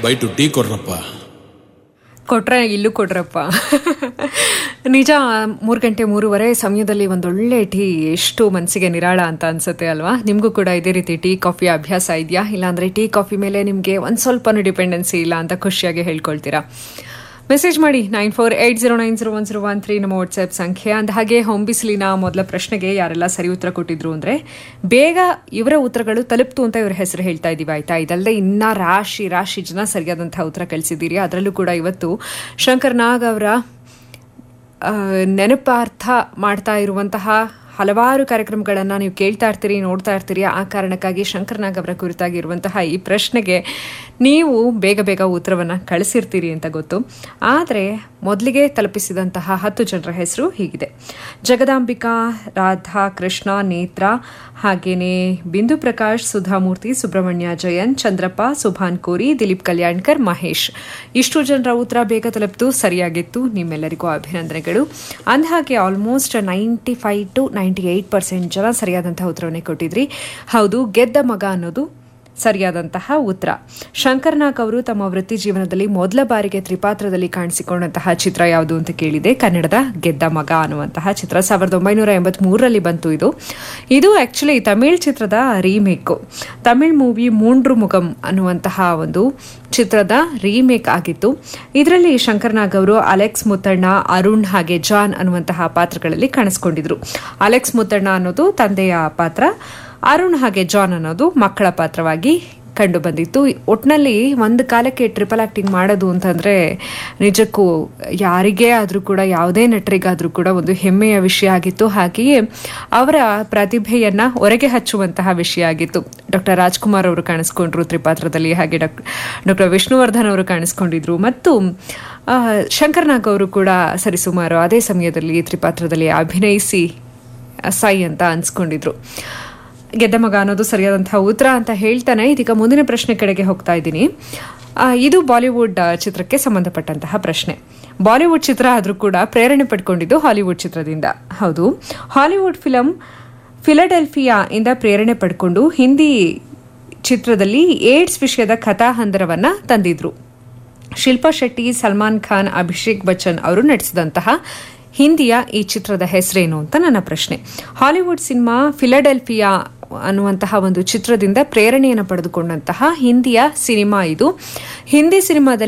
bite tea ಕೊಡ್ರಪ್ಪ ಕೊಟ್ರೆ ಇಲ್ಲೂ ಕೊಡ್ರಪ್ಪ ನಿಜ ಮೂರು ಗಂಟೆ ಮೂರುವರೆ ಸಮಯದಲ್ಲಿ ಒಂದೊಳ್ಳೆ ಟೀ ಎಷ್ಟು ಮನಸ್ಸಿಗೆ ನಿರಾಳ ಅಂತ ಅನ್ಸುತ್ತೆ ಅಲ್ವಾ ನಿಮಗೂ ಕೂಡ ಇದೇ ರೀತಿ ಟೀ ಕಾಫಿ ಅಭ್ಯಾಸ ಇದೆಯಾ ಇಲ್ಲಾಂದ್ರೆ ಟೀ ಕಾಫಿ ಮೇಲೆ ನಿಮಗೆ ಒಂದು ಸ್ವಲ್ಪನೂ ಡಿಪೆಂಡೆನ್ಸಿ ಇಲ್ಲ ಅಂತ ಖುಷಿಯಾಗಿ ಹೇಳ್ಕೊಳ್ತೀರಾ ಮೆಸೇಜ್ ಮಾಡಿ nine four eight zero nine zero one zero one three ನಮ್ಮ ವಾಟ್ಸ್ಆ್ಯಪ್ ಸಂಖ್ಯೆ ಅಂದ ಹಾಗೆ ಹೊಂಬಿಸಿಲಿನ ಮೊದಲ ಪ್ರಶ್ನೆಗೆ ಯಾರೆಲ್ಲ ಸರಿ ಉತ್ತರ ಕೊಟ್ಟಿದ್ರು ಅಂದರೆ ಬೇಗ ಇವರ ಉತ್ತರಗಳು ತಲುಪ್ತು ಅಂತ ಇವ್ರ ಹೆಸರು ಹೇಳ್ತಾ ಇದ್ದೀವಿ ಆಯ್ತಾ ಇದಲ್ಲದೆ ಇನ್ನ ರಾಶಿ ರಾಶಿ ಜನ ಸರಿಯಾದಂತಹ ಉತ್ತರ ಕಳಿಸಿದ್ದೀರಿ ಅದರಲ್ಲೂ ಕೂಡ ಇವತ್ತು ಶಂಕರ್ ನಾಗ್ ಅವರ ಆ, ನೆನಪಾರ್ಥ ಮಾಡ್ತಾ ಇರುವಂತಹ ಹಲವಾರು ಕಾರ್ಯಕ್ರಮಗಳನ್ನು ನೀವು ಕೇಳ್ತಾ ಇರ್ತೀರಿ ನೋಡ್ತಾ ಇರ್ತೀರಿ ಆ ಕಾರಣಕ್ಕಾಗಿ ಶಂಕರ್ನಾಗ್ ಅವರ ಕುರಿತಾಗಿರುವಂತಹ ಈ ಪ್ರಶ್ನೆಗೆ ನೀವು ಬೇಗ ಬೇಗ ಉತ್ತರವನ್ನು ಕಳಿಸಿರ್ತೀರಿ ಅಂತ ಗೊತ್ತು ಆದರೆ ಮೊದಲಿಗೆ ತಲುಪಿಸಿದಂತಹ ಹತ್ತು ಜನರ ಹೆಸರು ಹೀಗಿದೆ ಜಗದಾಂಬಿಕಾ ರಾಧಾ ಕೃಷ್ಣ ನೇತ್ರ ಹಾಗೇನೆ ಬಿಂದು ಪ್ರಕಾಶ್ ಸುಧಾಮೂರ್ತಿ ಸುಬ್ರಹ್ಮಣ್ಯ ಜಯನ್ ಚಂದ್ರಪ್ಪ ಸುಭಾನ್ ಕೋರಿ ದಿಲೀಪ್ ಕಲ್ಯಾಣ್ಕರ್ ಮಹೇಶ್ ಇಷ್ಟು ಜನರ ಉತ್ತರ ಬೇಗ ತಲುಪ್ತು ಸರಿಯಾಗಿತ್ತು ನಿಮ್ಮೆಲ್ಲರಿಗೂ ಅಭಿನಂದನೆಗಳು ಅಂದಹಾಗೆ almost ninety five to ninety eight percent ಜನ ಸರಿಯಾದಂತಹ ಉತ್ತರವನ್ನೇ ಕೊಟ್ಟಿದ್ರಿ ಹೌದು ಗೆದ್ದ ಮಗ ಅನ್ನೋದು ಸರಿಯಾದಂತಹ ಉತ್ತರ ಶಂಕರ್ನಾಗ್ ಅವರು ತಮ್ಮ ವೃತ್ತಿ ಜೀವನದಲ್ಲಿ ಮೊದಲ ಬಾರಿಗೆ ತ್ರಿಪಾತ್ರದಲ್ಲಿ ಕಾಣಿಸಿಕೊಂಡಂತಹ ಚಿತ್ರ ಯಾವುದು ಅಂತ ಕೇಳಿದೆ ಕನ್ನಡದ ಗೆದ್ದ ಮಗ ಅನ್ನುವಂತಹ ಚಿತ್ರ ಸಾವಿರದ ಒಂಬೈನೂರ ಎಂಬತ್ ಮೂರರಲ್ಲಿ ಬಂತು ಇದು ಇದು ಆಕ್ಚುಲಿ ತಮಿಳ್ ಚಿತ್ರದ ರೀಮೇಕ್ ತಮಿಳ್ ಮೂವಿ ಮೂಂಡ್ರು ಮುಗಂ ಅನ್ನುವಂತಹ ಒಂದು ಚಿತ್ರದ ರೀಮೇಕ್ ಆಗಿತ್ತು ಇದರಲ್ಲಿ ಶಂಕರ್ನಾಗ್ ಅವರು ಅಲೆಕ್ಸ್ ಮುತ್ತಣ್ಣ ಅರುಣ್ ಹಾಗೆ ಜಾನ್ ಅನ್ನುವಂತಹ ಪಾತ್ರಗಳಲ್ಲಿ ಕಾಣಿಸ್ಕೊಂಡಿದ್ರು ಅಲೆಕ್ಸ್ ಮುತ್ತಣ್ಣ ಅನ್ನೋದು ತಂದೆಯ ಪಾತ್ರ ಅರುಣ್ ಹಾಗೆ ಜಾನ್ ಅನ್ನೋದು ಮಕ್ಕಳ ಪಾತ್ರವಾಗಿ ಕಂಡು ಬಂದಿತ್ತು ಒಟ್ನಲ್ಲಿ ಒಂದು ಕಾಲಕ್ಕೆ ಟ್ರಿಪಲ್ ಆಕ್ಟಿಂಗ್ ಮಾಡೋದು ಅಂತಂದ್ರೆ ನಿಜಕ್ಕೂ ಯಾರಿಗೇ ಆದರೂ ಕೂಡ ಯಾವುದೇ ನಟರಿಗಾದರೂ ಕೂಡ ಒಂದು ಹೆಮ್ಮೆಯ ವಿಷಯ ಆಗಿತ್ತು ಹಾಗೆಯೇ ಅವರ ಪ್ರತಿಭೆಯನ್ನ ಹೊರಗೆ ಹಚ್ಚುವಂತಹ ವಿಷಯ ಆಗಿತ್ತು ಡಾಕ್ಟರ್ ರಾಜ್ಕುಮಾರ್ ಅವರು ಕಾಣಿಸ್ಕೊಂಡ್ರು ತ್ರಿಪಾತ್ರದಲ್ಲಿ ಹಾಗೆ ಡಾಕ್ಟರ್ ವಿಷ್ಣುವರ್ಧನ್ ಅವರು ಕಾಣಿಸ್ಕೊಂಡಿದ್ರು ಮತ್ತು ಆ, ಶಂಕರ್ನಾಗ್ ಅವರು ಕೂಡ ಸರಿಸುಮಾರು ಅದೇ ಸಮಯದಲ್ಲಿ ತ್ರಿಪಾತ್ರದಲ್ಲಿ ಅಭಿನಯಿಸಿ ಸೈ ಅಂತ ಅನ್ಸ್ಕೊಂಡಿದ್ರು ಗೆದ್ದ ಮಗ ಅನ್ನೋದು ಸರಿಯಾದಂತಹ ಉತ್ತರ ಅಂತ ಹೇಳ್ತಾನೆ ಇದೀಗ ಮುಂದಿನ ಪ್ರಶ್ನೆ ಕಡೆಗೆ ಹೋಗ್ತಾ ಇದ್ದೀನಿ ಆ, ಇದು ಬಾಲಿವುಡ್ ಆ, ಚಿತ್ರಕ್ಕೆ ಸಂಬಂಧಪಟ್ಟಂತಹ ಪ್ರಶ್ನೆ ಬಾಲಿವುಡ್ ಚಿತ್ರ ಆದರೂ ಕೂಡ ಪ್ರೇರಣೆ ಪಡ್ಕೊಂಡಿದ್ದು ಹಾಲಿವುಡ್ ಚಿತ್ರದಿಂದ ಹೌದು ಹಾಲಿವುಡ್ ಫಿಲಂ ಫಿಲಡೆಲ್ಫಿಯಾ ಇಂದ ಪ್ರೇರಣೆ ಪಡ್ಕೊಂಡು ಹಿಂದಿ ಚಿತ್ರದಲ್ಲಿ ಏಡ್ಸ್ ವಿಷಯದ ಕಥಾಹಂದರವನ್ನ ತಂದಿದ್ರು ಶಿಲ್ಪಾ ಶೆಟ್ಟಿ ಸಲ್ಮಾನ್ ಖಾನ್ ಅಭಿಷೇಕ್ ಬಚ್ಚನ್ ಅವರು ನಟಿಸಿದಂತಹ ಹಿಂದಿಯ ಈ ಚಿತ್ರದ ಹೆಸರೇನು ಅಂತ ನನ್ನ ಪ್ರಶ್ನೆ ಹಾಲಿವುಡ್ ಸಿನಿಮಾ ಫಿಲಡೆಲ್ಫಿಯಾ ಅನ್ನುವಂತಹ ಒಂದು ಚಿತ್ರದಿಂದ ಪ್ರೇರಣೆಯನ್ನು ಪಡೆದುಕೊಂಡಂತಹ ಹಿಂದಿಯ ಸಿನಿಮಾ ಇದು ಹಿಂದಿ ಸಿನಿಮಾದಲ್ಲಿ